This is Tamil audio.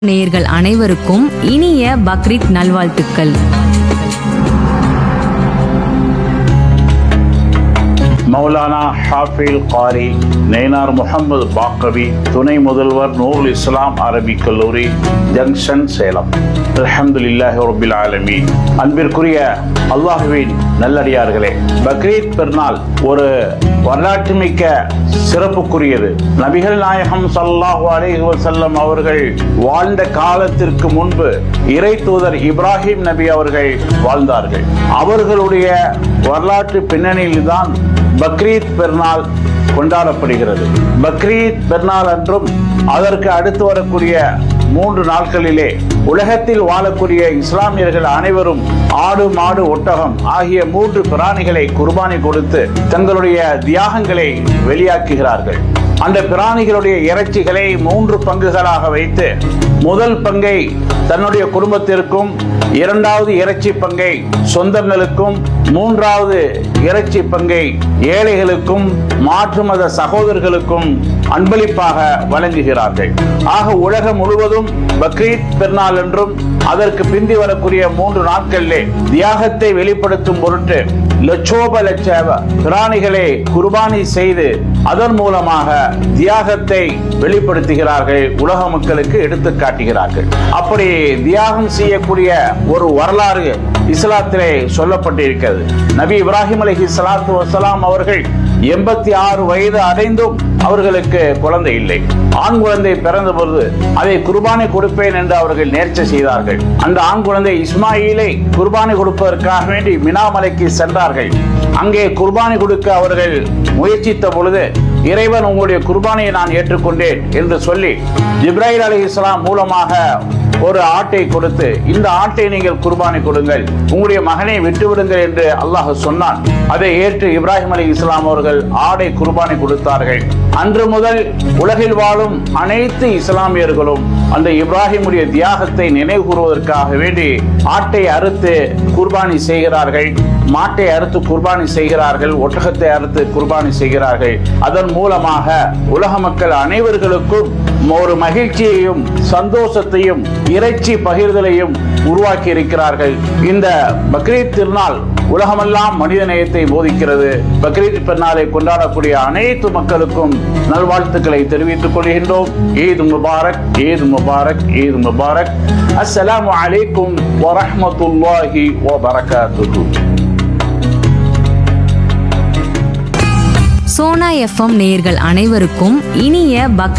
நேயர்கள் அனைவருக்கும் இனிய பக்ரீத் நல்வாழ்த்துக்கள் மௌலானா ஹாஃபில் காரி நெய்னார் முகமது பாக்கவி துணை முதல்வர் நூருல் இஸ்லாம் அரபிக் கல்லூரி ஜங்ஷன் சேலம் அல்ஹம்துலில்லாஹி ரபில் ஆலமி அன்பிற்குரிய அல்லாஹுவின் நல்லடியார்களே பக்ரீத் பெருநாள் ஒரு வரலாற்று மிக்க சிறப்புக்குரியது நபிகள் நாயகம் ஸல்லல்லாஹு அலைஹி வஸல்லம் அவர்கள் வாழ்ந்த காலத்திற்கு முன்பு இறை தூதர் இப்ராஹிம் நபி அவர்கள் வாழ்ந்தார்கள் அவர்களுடைய வரலாற்று பின்னணியில்தான் பக்ரீத் பெருநாள் கொண்டாடப்படுகிறது பக்ரீத் பெருநாள் அன்றும் அதற்கு அடுத்து வரக்கூடிய மூன்று நாட்களிலே உலகத்தில் வாழக்கூடிய இஸ்லாமியர்கள் அனைவரும் ஆடு மாடு ஒட்டகம் ஆகிய மூன்று பிராணிகளை குர்பானி கொடுத்து தங்களுடைய தியாகங்களை வெளியாக்குகிறார்கள் அந்த பிராணிகளுடைய இறைச்சிகளை மூன்று பங்குகளாக வைத்து முதல் பங்கை தன்னுடைய குடும்பத்திற்கும் இரண்டாவது இறைச்சி பங்கை சொந்தங்களுக்கும் மூன்றாவது இறைச்சி பங்கை ஏழைகளுக்கும் மாற்று மத சகோதரர்களுக்கும் அன்பளிப்பாக வழங்குகிறார்கள் ஆக உலகம் முழுவதும் பக்ரீத் பெருநாள் என்றும் அதற்கு பிந்தி வரக்கூடிய மூன்று நாட்களிலே தியாகத்தை வெளிப்படுத்தும் பொருட்டு லட்சோப லட்ச பிராணிகளை குர்பானி செய்து அதன் மூலமாக தியாகத்தை வெளிப்படுத்துகிறார்கள் உலக மக்களுக்கு எடுத்து காட்டுகிறார்கள் அப்படி தியாகம் செய்யக்கூடிய ஒரு வரலாறு இஸ்லாத்திலே சொல்லப்பட்டிருக்கிறது நபி இப்ராஹிம் அலைஹி ஸலாத்து வஸலாம் அவர்கள் எண்பத்தி ஆறு வயது அடைந்தும் அவர்களுக்கு குழந்தை இல்லை ஆண் குழந்தை பிறந்த பொழுது அதை குர்பானி கொடுப்பேன் என்று அவர்கள் நேர்ச்சை செய்தார்கள் அந்த ஆண் குழந்தை இஸ்மாயிலை குர்பானி கொடுப்பதற்காக வேண்டி மினாமலைக்கு சென்றார்கள் அங்கே குர்பானி கொடுக்க அவர்கள் முயற்சித்த பொழுது இறைவன் உங்களுடைய குர்பானியை நான் ஏற்றுக்கொண்டேன் என்று சொல்லி ஜிப்ராஹில் அலி இஸ்லாம் மூலமாக ஒரு ஆட்டை கொடுத்து இந்த ஆட்டை நீங்கள் குர்பானி கொடுங்கள் உங்களுடைய மகனை விட்டுவிடுங்கள் என்று அல்லாஹ் சொன்னான் அதை ஏற்று இப்ராஹிம் அலி இஸ்லாம் அவர்கள் ஆடை குர்பானி கொடுத்தார்கள் அன்று முதல் உலகில் வாழும் அனைத்து இஸ்லாமியர்களும் அந்த இப்ராஹிமுடைய தியாகத்தை நினைவு கூறுவதற்காக வேண்டி ஆட்டை அறுத்து குர்பானி செய்கிறார்கள் மாட்டை அறுத்து குர்பானி செய்கிறார்கள் ஒட்டகத்தை அறுத்து குர்பானி செய்கிறார்கள் அதன் மூலமாக உலக மக்கள் அனைவர்களுக்கும் ஒரு மகிழ்ச்சியையும் சந்தோஷத்தையும் இறைச்சி பகிர்தலையும் உருவாக்கி இருக்கிறார்கள் இந்த பக்ரீத் திருநாள் உலகமெல்லாம் மனித நேயத்தை போதிக்கிறது பக்ரீத் பெருநாளை கொண்டாடக்கூடிய அனைத்து மக்களுக்கும் நல்வாழ்த்துக்களை தெரிவித்துக் கொள்கின்றோம் ஈத் முபாரக் ஈத் முபாரக் ஈத் முபாரக் அஸ்ஸலாமு அலைக்கும் வரஹ்மத்துல்லாஹி வபரகாத்துஹு சோனா எஃப்எம் நேயர்கள் அனைவருக்கும் இனிய பக்ரீத்